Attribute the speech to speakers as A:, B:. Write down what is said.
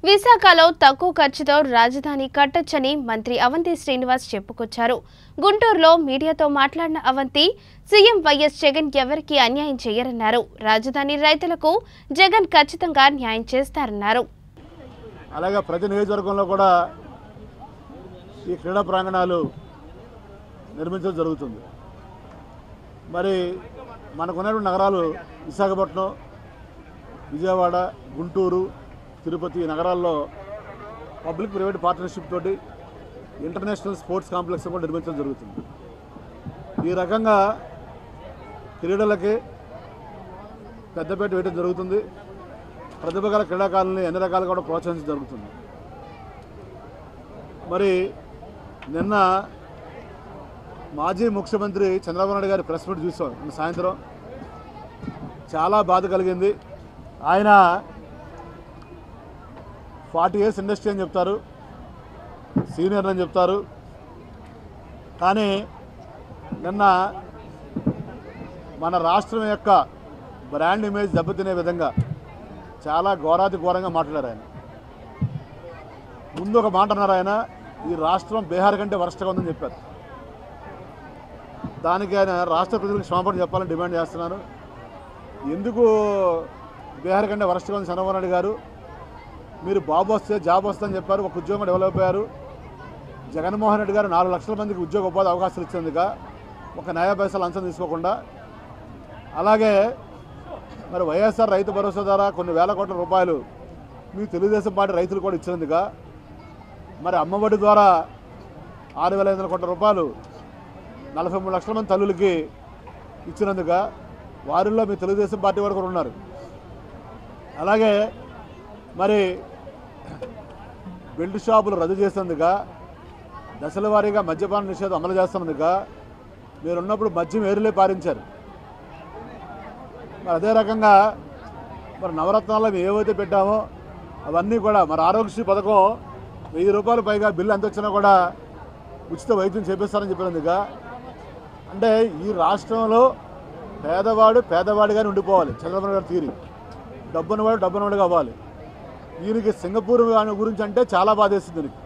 A: విశాఖలో తక్కువ ఖర్చుతో రాజధాని కట్టొచ్చని మంత్రి అవంతి శ్రీనివాస్ చెప్పుకొచ్చారు గుంటూరులో మీడియాతో మాట్లాడిన అవంతి సీఎం వైఎస్ జగన్ ఎవరికీ అన్యాయం చేయరన్నారు రాజధాని రైతులకు జగన్ ఖచ్చితంగా న్యాయం చేస్తారన్నారు
B: అలాగే ప్రతి నియోజకవర్గంలో కూడా ఈ క్రీడా ప్రాంగణాలు నిర్మించడం జరుగుతుంది మరి మనకున్నటువంటి నగరాలు విశాఖపట్నం విజయవాడ గుంటూరు తిరుపతి ఈ నగరాల్లో పబ్లిక్ ప్రైవేట్ పార్ట్నర్షిప్ తోటి ఇంటర్నేషనల్ స్పోర్ట్స్ కాంప్లెక్స్ కూడా నిర్మించడం జరుగుతుంది ఈ రకంగా క్రీడలకి పెద్దపేట వేయడం జరుగుతుంది ప్రతిభ గల క్రీడాకారులని అన్ని రకాలుగా కూడా ప్రోత్సహించడం జరుగుతుంది మరి నిన్న మాజీ ముఖ్యమంత్రి చంద్రబాబు నాయుడు గారి ప్రెస్ మీట్ చూసాం నిన్న సాయంత్రం చాలా బాధ కలిగింది ఆయన ఫార్టీ ఇయర్స్ ఇండస్ట్రీ అని చెప్తారు సీనియర్ అని చెప్తారు కానీ నిన్న మన రాష్ట్రం యొక్క బ్రాండ్ ఇమేజ్ దెబ్బతినే విధంగా చాలా ఘోరాతి ఘోరంగా మాట్లాడారు ఆయన ముందు ఒక మాట అన్నారు ఆయన ఈ రాష్ట్రం బీహార్ కంటే వరస్ట్గా ఉందని చెప్పారు దానికి ఆయన రాష్ట్ర ప్రజలకు క్షమాపణ చెప్పాలని డిమాండ్ చేస్తున్నాను ఎందుకు బీహార్ కంటే వరస్ట్గా ఉంది చంద్రబాబు నాయుడు గారు మీరు బాబు వస్తే జాబ్ వస్తుందని చెప్పారు ఒక ఉద్యోగం డెవలప్ అయ్యారు జగన్మోహన్ రెడ్డి గారు నాలుగు లక్షల మందికి ఉద్యోగ ఉపాధి అవకాశాలు ఇచ్చేందుక ఒక న్యాయ పైసలు అంచనా తీసుకోకుండా అలాగే మరి వైఎస్ఆర్ రైతు భరోసా ద్వారా కొన్ని వేల కోట్ల రూపాయలు మీ తెలుగుదేశం పార్టీ రైతులు కూడా ఇచ్చినందుక మరి అమ్మఒడి ద్వారా ఆరు వేల ఐదు వందల కోట్ల రూపాయలు నలభై మూడు లక్షల మంది తల్లులకి ఇచ్చినందుక వారిలో మీ తెలుగుదేశం పార్టీ వారు కూడా ఉన్నారు అలాగే మరి బెల్ట్ షాపులు రద్దు చేసేందుక దశల వారీగా మద్యపాన నిషేధం అమలు చేస్తున్నందుక మీరు ఉన్నప్పుడు మద్యం ఏరులే పారించారు మరి అదే రకంగా మరి నవరత్నాల్లో మేము ఏవైతే పెట్టామో అవన్నీ కూడా మరి ఆరోగ్యశ్రీ పథకం వెయ్యి రూపాయలు పైగా బిల్లు ఎంత వచ్చినా కూడా ఉచిత వైద్యం చేపిస్తారని చెప్పినందుక అంటే ఈ రాష్ట్రంలో పేదవాడు పేదవాడిగానే ఉండిపోవాలి చంద్రబాబు గారి తీరి డబ్బున్నవాడు డబ్బున్నవాడుగా అవ్వాలి ఈయనకి సింగపూర్ వాని గురించి అంటే చాలా బాధేస్తుంది దీనికి